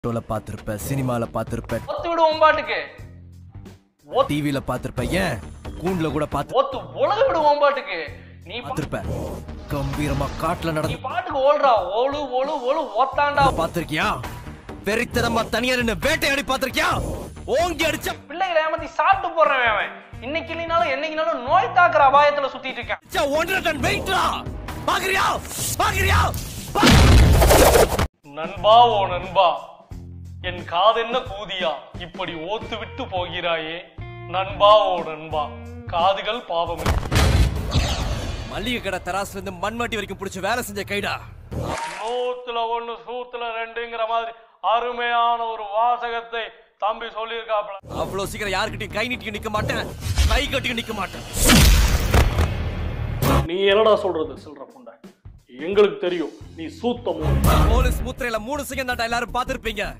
போட்டோல பாத்திருப்ப சினிமால பாத்திருப்ப ஒத்து விடு உம்பாட்டுக்கு ஒத்து டிவில பாத்திருப்ப ஏன் கூண்டுல கூட பாத்து ஒத்து உலக விடு உம்பாட்டுக்கு நீ பா- பாத்திருப்ப கம்பீரமா காட்டுல நீ நடந்து பாட்டுக்கு ஓடுறா ஓலு ஓலு ஓலு ஒத்தாண்டா பாத்திருக்கியா வெறித்தனமா தனியா நின்னு வேட்டையாடி பாத்திருக்கியா ஓங்கி அடிச்ச பிள்ளைகளை ஏமாத்தி சாப்பிட்டு போடுறவன் அவன் இன்னைக்கு இல்லைனாலும் என்னைக்குனாலும் நோய் தாக்குற அபாயத்துல சுத்திட்டு இருக்கான் அடிச்ச ஒன்றரை டன் வெயிட்ரா பாக்குறியா பாக்குறியா நண்பா ஓ நண்பா என் காதென்ன கூதியா இப்படி ஓத்து விட்டு போகிறாயே நண்பா ஓ நண்பா காதுகள் பாவம் மல்லிகை கடை தராசுல இருந்து மண்வட்டி வரைக்கும் புடிச்சு வேலை செஞ்ச கைடா நூத்துல ஒண்ணு சூத்துல ரெண்டுங்கிற மாதிரி அருமையான ஒரு வாசகத்தை தம்பி சொல்லியிருக்காப்ல அவ்வளவு சீக்கிரம் யாருக்கிட்டையும் கை நீட்டி நிக்க மாட்டேன் கை கட்டி நிக்க மாட்டேன் நீ என்னடா சொல்றது சில்ற புண்டை எங்களுக்கு தெரியும் நீ சூத்தமும் போலீஸ் முத்திரையில மூணு செகண்ட் தாண்டா எல்லாரும் பாத்திருப்பீங்க